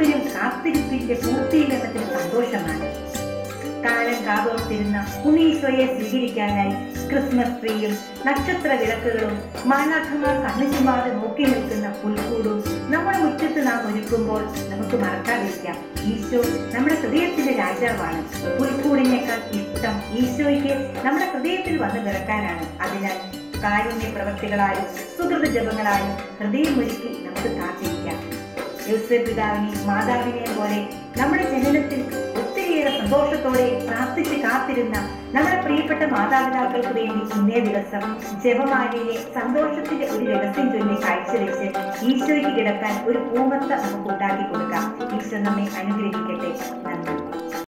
മുഴുവനും കാത്തിരിപ്പിന്റെ പൂർത്തീകരണത്തിന് സന്തോഷമാണ് കാലം കാതോർത്തിരുന്ന ഉണ്ണീശോയെ സ്വീകരിക്കാനായി ക്രിസ്മസ് ട്രീയും നക്ഷത്ര വിളക്കുകളും മാലാഖമാർ കണ്ണുചുമാതെ നോക്കി നിൽക്കുന്ന പുൽക്കൂടും നമ്മുടെ മുറ്റത്ത് നാം ഒരുക്കുമ്പോൾ നമുക്ക് മറക്കാതിരിക്കാം ഈശോ നമ്മുടെ ഹൃദയത്തിന്റെ രാജാവാണ് പുൽക്കൂടിനേക്കാൾ ഇഷ്ടം ഈശോയ്ക്ക് നമ്മുടെ ഹൃദയത്തിൽ വന്നു പിറക്കാനാണ് അതിനാൽ കാരുണ്യ പ്രവർത്തികളായും സുഹൃത ജപങ്ങളായും ഹൃദയമൊരുക്കി നമുക്ക് കാത്തിരിക്കാം യൂസഫ് പിതാവിനെയും മാതാവിനെയും പോലെ നമ്മുടെ ജനനത്തിൽ ഒത്തിരിയേറെ സന്തോഷത്തോടെ പ്രാർത്ഥിച്ച് കാത്തിരുന്ന നമ്മുടെ പ്രിയപ്പെട്ട മാതാപിതാക്കൾക്ക് വേണ്ടി ഇന്നേ ദിവസം ജപമാലയിലെ സന്തോഷത്തിന്റെ ഒരു രഹസ്യം ചൊല്ലി കാഴ്ചവെച്ച് ഈശോയ്ക്ക് കിടക്കാൻ ഒരു പൂമത്ത നമുക്ക് ഉണ്ടാക്കി കൊടുക്കാം ഈശോ നമ്മെ അനുഗ്രഹിക്കട്ടെ നന്ദി